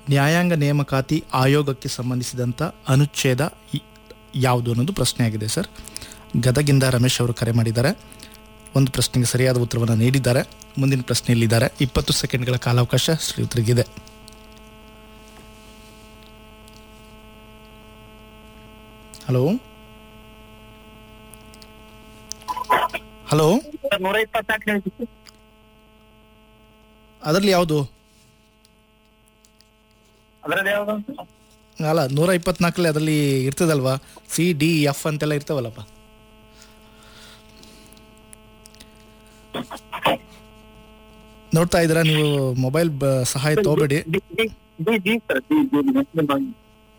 ನ್ಯಾಯಾಂಗ ನೇಮಕಾತಿ ಆಯೋಗಕ್ಕೆ ಸಂಬಂಧಿಸಿದಂಥ ಅನುಚ್ಛೇದ ಇ- ಯಾವುದು ಅನ್ನೋದು ಪ್ರಶ್ನೆ ಆಗಿದೆ ಸರ್ ಗದಗಿಂದ ರಮೇಶ್ ಅವರು ಕರೆ ಮಾಡಿದ್ದಾರೆ ಒಂದು ಪ್ರಶ್ನೆಗೆ ಸರಿಯಾದ ಉತ್ತರವನ್ನು ನೀಡಿದ್ದಾರೆ ಮುಂದಿನ ಪ್ರಶ್ನೆಯಲ್ಲಿದ್ದಾರೆ ಇಪ್ಪತ್ತು ಸೆಕೆಂಡ್ಗಳ ಕಾಲಾವಕಾಶ ಶ್ರೀಯುತರಿಗಿದೆ ಹಲೋ ಹಲೋ ಸರ್ ನೂರ ಇಪ್ಪತ್ನಾಲ್ಕು ಹೇಳ್ತೀವಿ ಅದರಲ್ಲಿ ಯಾವುದು ಅದರಲ್ಲಿ ಯಾವ್ದು ಅಲ್ಲ ನೂರ ಇಪ್ಪತ್ನಾಲ್ಕಲ್ಲಿ ಅದರಲ್ಲಿ ಇರ್ತದಲ್ವಾ ಸಿ ಡಿ ಎಫ್ ಅಂತೆಲ್ಲ ಇರ್ತಾವಲ್ಲಪ್ಪ ನೋಡ್ತಾ ಇದ್ದೀರಾ ನೀವು ಮೊಬೈಲ್ ಸಹಾಯ ತಗೋಬೇಡಿ D D D D sir D D national bank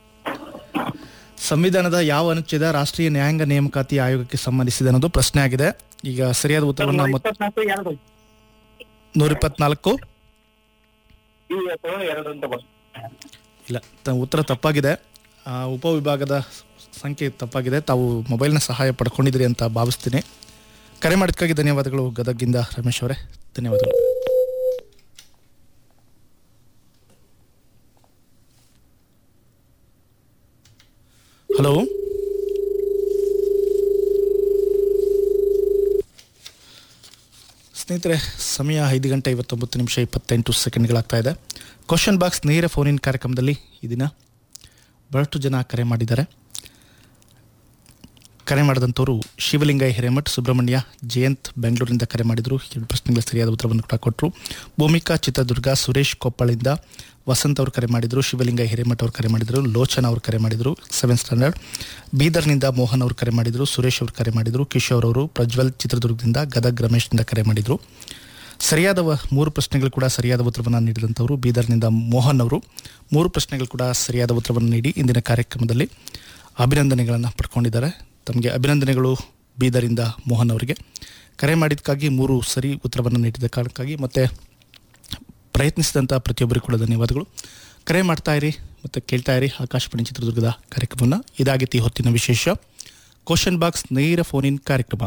ಸಂವಿಧಾನದ ಯಾವ ಅನುಚ್ಛೇದ ರಾಷ್ಟ್ರೀಯ ನ್ಯಾಯಾಂಗ ನೇಮಕಾತಿ ಆಯೋಗಕ್ಕೆ ಸಂಬಂಧಿಸಿದೆ ಅನ್ನೋದು ಪ್ರಶ್ನೆ ಆಗಿದೆ ಈಗ ಸರಿಯಾದ ಉತ್ತರವನ್ನು ನೂರ ಮತ್ತೆ ಇಪ್ಪತ್ನಾಲ್ಕು ಎರಡು ನೂರ ಇಪ್ಪತ್ನಾಲ್ಕು ಡಿ ಅಥವಾ ಎರಡು ಅಂತ ಬರ್ತದೆ ಇಲ್ಲ ತ- ಉತ್ತರ ತಪ್ಪಾಗಿದೆ ಆ, ಉಪವಿಭಾಗದ ಸಂಖ್ಯೆ ತಪ್ಪಾಗಿದೆ ತಾವು ಮೊಬೈಲ್ನ ಸಹಾಯ ಪಡ್ಕೊಂಡಿದ್ದೀರಿ ಅಂತ ಭಾವಿಸ್ತೀನಿ ಕರೆ ಮಾಡಿದ್ದಕ್ಕಾಗಿ ಧನ್ಯವಾದಗಳು ಗದಗಿಂದ ರಮೇಶ್ ಅವರೇ ಧನ್ಯವಾದಗಳು ಹಲೋ ಸ್ನೇಹಿತರೆ ಸಮಯ ಐದು ಗಂಟೆ ಐವತ್ತೊಂಬತ್ತು ನಿಮಿಷ ಇಪ್ಪತ್ತೆಂಟು ಸೆಕೆಂಡ್ಗಳಾಗ್ತಾ ಇದೆ ಕ್ವಶನ್ ಬಾಕ್ಸ್ ನೇರ ಫೋನಿನ ಕಾರ್ಯಕ್ರಮದಲ್ಲಿ ಈ ದಿನ ಬಹಳಷ್ಟು ಜನ ಕರೆ ಮಾಡಿದ್ದಾರೆ ಕರೆ ಮಾಡಿದಂಥವರು ಶಿವಲಿಂಗಯ್ಯ ಹಿರೇಮಠ್ ಸುಬ್ರಹ್ಮಣ್ಯ ಜಯಂತ್ ಬೆಂಗಳೂರಿಂದ ಕರೆ ಮಾಡಿದರು ಎರಡು ಪ್ರಶ್ನೆಗಳ ಸರಿಯಾದ ಉತ್ತರವನ್ನು ಕೂಡ ಕೊಟ್ಟರು ಭೂಮಿಕಾ ಚಿತ್ರದುರ್ಗ ಸುರೇಶ್ ಕೊಪ್ಪಳಿಂದ ವಸಂತ್ ಅವರು ಕರೆ ಮಾಡಿದರು ಶಿವಲಿಂಗಯ್ಯ ಹಿರೇಮಠ್ ಅವರು ಕರೆ ಮಾಡಿದರು ಲೋಚನ ಅವರು ಕರೆ ಮಾಡಿದರು ಸೆವೆನ್ ಸ್ಟ್ಯಾಂಡರ್ಡ್ ಬೀದರ್ನಿಂದ ಮೋಹನ್ ಅವರು ಕರೆ ಮಾಡಿದರು ಸುರೇಶ್ ಅವರು ಕರೆ ಮಾಡಿದರು ಕಿಶೋರ್ ಅವರು ಪ್ರಜ್ವಲ್ ಚಿತ್ರದುರ್ಗದಿಂದ ಗದಗ್ ರಮೇಶ್ನಿಂದ ಕರೆ ಮಾಡಿದರು ಸರಿಯಾದ ವ- ಮೂರು ಪ್ರಶ್ನೆಗಳು ಕೂಡ ಸರಿಯಾದ ಉತ್ತರವನ್ನು ನೀಡಿದಂಥವರು ಬೀದರ್ನಿಂದ ಮೋಹನ್ ಅವರು ಮೂರು ಪ್ರಶ್ನೆಗಳು ಕೂಡ ಸರಿಯಾದ ಉತ್ತರವನ್ನು ನೀಡಿ ಇಂದಿನ ಕಾರ್ಯಕ್ರಮದಲ್ಲಿ ಅಭಿನಂದನೆಗಳನ್ನು ಪಡ್ಕೊಂಡಿದ್ದಾರೆ ತಮಗೆ ಅಭಿನಂದನೆಗಳು ಬೀದರಿಂದ ಮೋಹನ್ ಅವರಿಗೆ ಕರೆ ಮಾಡಿದ್ದಕ್ಕಾಗಿ ಮೂರು ಸರಿ ಉತ್ತರವನ್ನು ನೀಡಿದ ಕಾರಣಕ್ಕಾಗಿ ಮತ್ತು ಪ್ರಯತ್ನಿಸಿದಂಥ ಪ್ರತಿಯೊಬ್ಬರಿಗೂ ಕೂಡ ಧನ್ಯವಾದಗಳು ಕರೆ ಮಾಡ್ತಾ ಇರಿ ಮತ್ತು ಕೇಳ್ತಾ ಇರಿ ಆಕಾಶವಾಣಿ ಚಿತ್ರದುರ್ಗದ ಕಾರ್ಯಕ್ರಮವನ್ನು ಇದಾಗಿತ್ತು ಈ ಹೊತ್ತಿನ ವಿಶೇಷ ಕ್ವಶನ್ ಬಾಕ್ಸ್ ನೇರ ಫೋನ್ ಇನ್ ಕಾರ್ಯಕ್ರಮ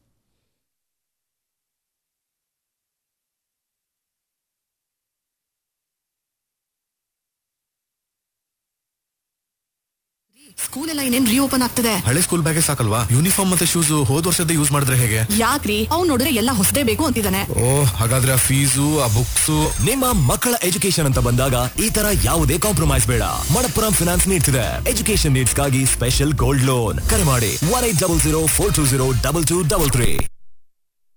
ಸ್ಕೂಲ್ ಎಲ್ಲ ಇನ್ನೇನ್ ರೀಓಪನ್ ಆಗ್ತದೆ ಹಳೆ ಸ್ಕೂಲ್ ಬ್ಯಾಗೇ ಸಾಕಲ್ವಾ ಯೂನಿಫಾರ್ಮ್ ಮತ್ತೆ ಶೂಸ್ ಹೋದ್ ವರ್ಷದ ಯೂಸ್ ಮಾಡಿದ್ರೆ ಹೇಗೆ ಯಾಕ್ರಿ ಅವ್ನ್ ನೋಡಿದ್ರೆ ಎಲ್ಲ ಹೊಸದೇ ಬೇಕು ಅಂತಿದ್ದಾನೆ ಓ ಹಾಗಾದ್ರೆ ಆ ಫೀಸು ಆ ಬುಕ್ಸ್ ನಿಮ್ಮ ಮಕ್ಕಳ ಎಜುಕೇಶನ್ ಅಂತ ಬಂದಾಗ ಈ ತರ ಯಾವುದೇ ಕಾಂಪ್ರಮೈಸ್ ಬೇಡ ಮಣಪ್ಪುರಂ ಫಿನಾನ್ಸ್ ನೀಡ್ಸ್ ಇದೆ ಎಜುಕೇಶನ್ ನೀಡ್ಸ್ ಗಾಗಿ ಸ್ಪೆಷಲ್ ಗೋಲ್ಡ್ ಲೋನ್ ಕರೆ ಮಾಡಿ one eight double zero four two zero double two double three